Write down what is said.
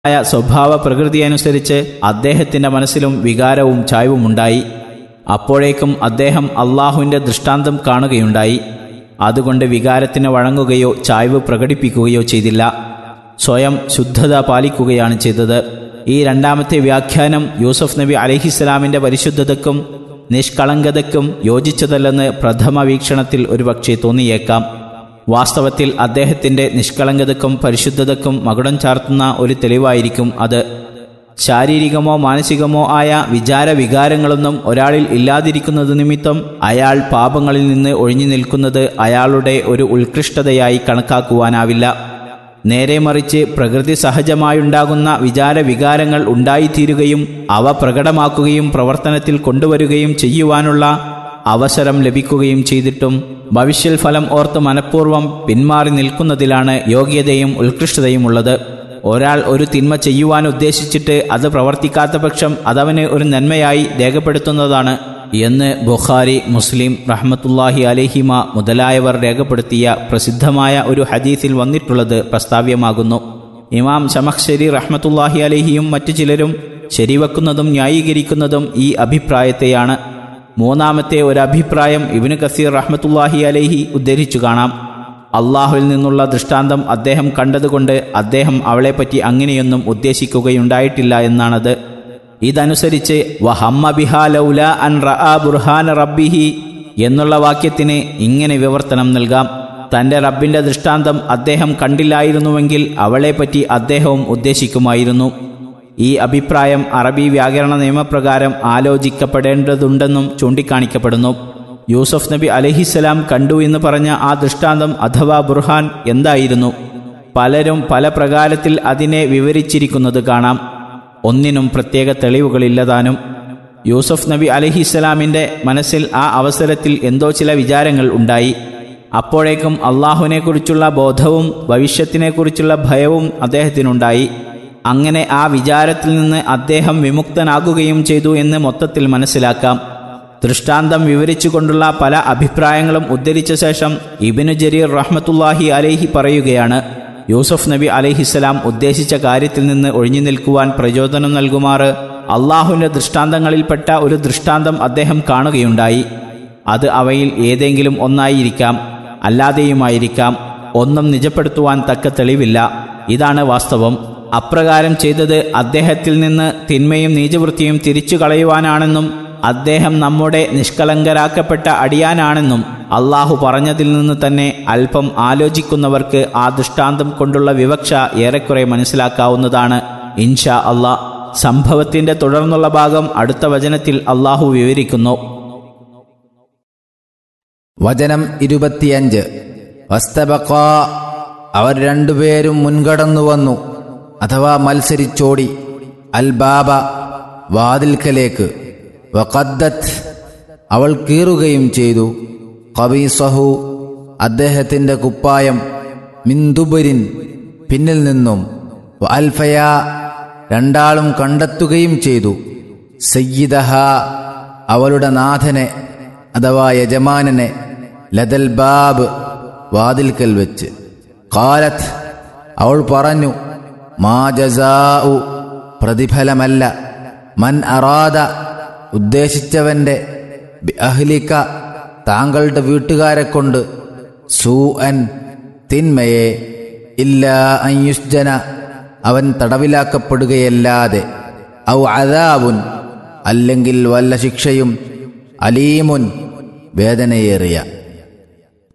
ആയ സ്വഭാവ പ്രകൃതിയനുസരിച്ച് അദ്ദേഹത്തിന്റെ മനസ്സിലും വികാരവും ചായ്വുമുണ്ടായി അപ്പോഴേക്കും അദ്ദേഹം അള്ളാഹുവിന്റെ ദൃഷ്ടാന്തം കാണുകയുണ്ടായി അതുകൊണ്ട് വികാരത്തിന് വഴങ്ങുകയോ ചായ്വ് പ്രകടിപ്പിക്കുകയോ ചെയ്തില്ല സ്വയം ശുദ്ധത പാലിക്കുകയാണ് ചെയ്തത് ഈ രണ്ടാമത്തെ വ്യാഖ്യാനം യൂസഫ് നബി അലഹിസ്സലാമിന്റെ പരിശുദ്ധതയ്ക്കും നിഷ്കളങ്കതയ്ക്കും യോജിച്ചതല്ലെന്ന് പ്രഥമ വീക്ഷണത്തിൽ ഒരുപക്ഷെ തോന്നിയേക്കാം വാസ്തവത്തിൽ അദ്ദേഹത്തിന്റെ നിഷ്കളങ്കതയ്ക്കും പരിശുദ്ധതയ്ക്കും മകുടം ചാർത്തുന്ന ഒരു തെളിവായിരിക്കും അത് ശാരീരികമോ മാനസികമോ ആയ വിചാര വികാരങ്ങളൊന്നും ഒരാളിൽ ഇല്ലാതിരിക്കുന്നത് നിമിത്തം അയാൾ പാപങ്ങളിൽ നിന്ന് ഒഴിഞ്ഞു നിൽക്കുന്നത് അയാളുടെ ഒരു ഉത്കൃഷ്ടതയായി കണക്കാക്കുവാനാവില്ല നേരെ മറിച്ച് പ്രകൃതി സഹജമായുണ്ടാകുന്ന വിചാര വികാരങ്ങൾ ഉണ്ടായിത്തീരുകയും അവ പ്രകടമാക്കുകയും പ്രവർത്തനത്തിൽ കൊണ്ടുവരികയും ചെയ്യുവാനുള്ള അവസരം ലഭിക്കുകയും ചെയ്തിട്ടും ഭവിഷ്യൽ ഫലം ഓർത്ത് മനഃപൂർവ്വം പിന്മാറി നിൽക്കുന്നതിലാണ് യോഗ്യതയും ഉത്കൃഷ്ടതയും ഉള്ളത് ഒരാൾ ഒരു തിന്മ ചെയ്യുവാൻ ഉദ്ദേശിച്ചിട്ട് അത് പ്രവർത്തിക്കാത്ത പക്ഷം അതവന് ഒരു നന്മയായി രേഖപ്പെടുത്തുന്നതാണ് എന്ന് ബുഖാരി മുസ്ലിം റഹ്മത്തുല്ലാഹി അലഹിമ മുതലായവർ രേഖപ്പെടുത്തിയ പ്രസിദ്ധമായ ഒരു ഹദീസിൽ വന്നിട്ടുള്ളത് പ്രസ്താവ്യമാകുന്നു ഇമാം ശമഖ്ശരി റഹ്മത്തുല്ലാഹി അലഹിയും മറ്റു ചിലരും ശരിവെക്കുന്നതും ന്യായീകരിക്കുന്നതും ഈ അഭിപ്രായത്തെയാണ് മൂന്നാമത്തെ ഒരു അഭിപ്രായം ഇബിന് കസീർ റഹ്മത്തുല്ലാഹി അലൈഹി ഉദ്ധരിച്ചു കാണാം അള്ളാഹുവിൽ നിന്നുള്ള ദൃഷ്ടാന്തം അദ്ദേഹം കണ്ടതുകൊണ്ട് അദ്ദേഹം അവളെപ്പറ്റി അങ്ങനെയൊന്നും ഉദ്ദേശിക്കുകയുണ്ടായിട്ടില്ല എന്നാണത് ഇതനുസരിച്ച് വഹമ്മ ബിഹാ ലൗല അൻ റആ ബുർഹാന റബ്ബിഹി എന്നുള്ള വാക്യത്തിന് ഇങ്ങനെ വിവർത്തനം നൽകാം തന്റെ റബ്ബിന്റെ ദൃഷ്ടാന്തം അദ്ദേഹം കണ്ടില്ലായിരുന്നുവെങ്കിൽ അവളെപ്പറ്റി അദ്ദേഹവും ഉദ്ദേശിക്കുമായിരുന്നു ഈ അഭിപ്രായം അറബി വ്യാകരണ നിയമപ്രകാരം ആലോചിക്കപ്പെടേണ്ടതുണ്ടെന്നും ചൂണ്ടിക്കാണിക്കപ്പെടുന്നു യൂസഫ് നബി അലഹിസ്സലാം കണ്ടു എന്ന് പറഞ്ഞ ആ ദൃഷ്ടാന്തം അഥവാ ബുർഹാൻ എന്തായിരുന്നു പലരും പല പ്രകാരത്തിൽ അതിനെ വിവരിച്ചിരിക്കുന്നത് കാണാം ഒന്നിനും പ്രത്യേക തെളിവുകളില്ലതാനും യൂസഫ് നബി അലഹിസ്സലാമിൻ്റെ മനസ്സിൽ ആ അവസരത്തിൽ എന്തോ ചില വിചാരങ്ങൾ ഉണ്ടായി അപ്പോഴേക്കും അള്ളാഹുവിനെക്കുറിച്ചുള്ള ബോധവും ഭവിഷ്യത്തിനെക്കുറിച്ചുള്ള ഭയവും അദ്ദേഹത്തിനുണ്ടായി അങ്ങനെ ആ വിചാരത്തിൽ നിന്ന് അദ്ദേഹം വിമുക്തനാകുകയും ചെയ്തു എന്ന് മൊത്തത്തിൽ മനസ്സിലാക്കാം ദൃഷ്ടാന്തം വിവരിച്ചുകൊണ്ടുള്ള പല അഭിപ്രായങ്ങളും ഉദ്ധരിച്ച ശേഷം ഇബിനു ജരീർ റഹ്മത്തുല്ലാഹി അലൈഹി പറയുകയാണ് യൂസഫ് നബി അലൈഹിസ്സലാം ഉദ്ദേശിച്ച കാര്യത്തിൽ നിന്ന് ഒഴിഞ്ഞു നിൽക്കുവാൻ പ്രചോദനം നൽകുമാറ് അള്ളാഹുവിൻ്റെ ദൃഷ്ടാന്തങ്ങളിൽപ്പെട്ട ഒരു ദൃഷ്ടാന്തം അദ്ദേഹം കാണുകയുണ്ടായി അത് അവയിൽ ഏതെങ്കിലും ഒന്നായിരിക്കാം അല്ലാതെയുമായിരിക്കാം ഒന്നും നിജപ്പെടുത്തുവാൻ തക്ക തെളിവില്ല ഇതാണ് വാസ്തവം അപ്രകാരം ചെയ്തത് അദ്ദേഹത്തിൽ നിന്ന് തിന്മയും നീചവൃത്തിയും തിരിച്ചു കളയുവാനാണെന്നും അദ്ദേഹം നമ്മുടെ നിഷ്കളങ്കരാക്കപ്പെട്ട അടിയാനാണെന്നും അള്ളാഹു പറഞ്ഞതിൽ നിന്ന് തന്നെ അല്പം ആലോചിക്കുന്നവർക്ക് ആ ദൃഷ്ടാന്തം കൊണ്ടുള്ള വിവക്ഷ ഏറെക്കുറെ മനസ്സിലാക്കാവുന്നതാണ് ഇൻഷാ അള്ളാ സംഭവത്തിന്റെ തുടർന്നുള്ള ഭാഗം അടുത്ത വചനത്തിൽ അള്ളാഹു വിവരിക്കുന്നു വചനം ഇരുപത്തിയഞ്ച് വസ്തബക്കാ അവർ രണ്ടുപേരും മുൻകടന്നു വന്നു അഥവാ മത്സരിച്ചോടി അൽ ബാബ വാതിൽക്കലേക്ക് വഖദ്ദത്ത് അവൾ കീറുകയും ചെയ്തു കബീസഹു അദ്ദേഹത്തിൻ്റെ കുപ്പായം മിന്ദുബരിൻ പിന്നിൽ നിന്നും വ അൽഫയ രണ്ടാളും കണ്ടെത്തുകയും ചെയ്തു സയ്യിദഹ അവളുടെ നാഥനെ അഥവാ യജമാനനെ ലതൽ ബാബ് വാതിൽക്കൽ വെച്ച് കാലത്ത് അവൾ പറഞ്ഞു മാ ജസാഉ പ്രതിഫലമല്ല മൻ അറാദ ഉദ്ദേശിച്ചവന്റെ ബി അഹ്ലിക താങ്കളുടെ വീട്ടുകാരെ കൊണ്ട് സൂ അൻ തിന്മയെ ഇല്ല അയുസ്ജന അവൻ തടവിലാക്കപ്പെടുകയല്ലാതെ ഔ അദാബുൻ അല്ലെങ്കിൽ വല്ല ശിക്ഷയും അലീമുൻ വേദനയേറിയ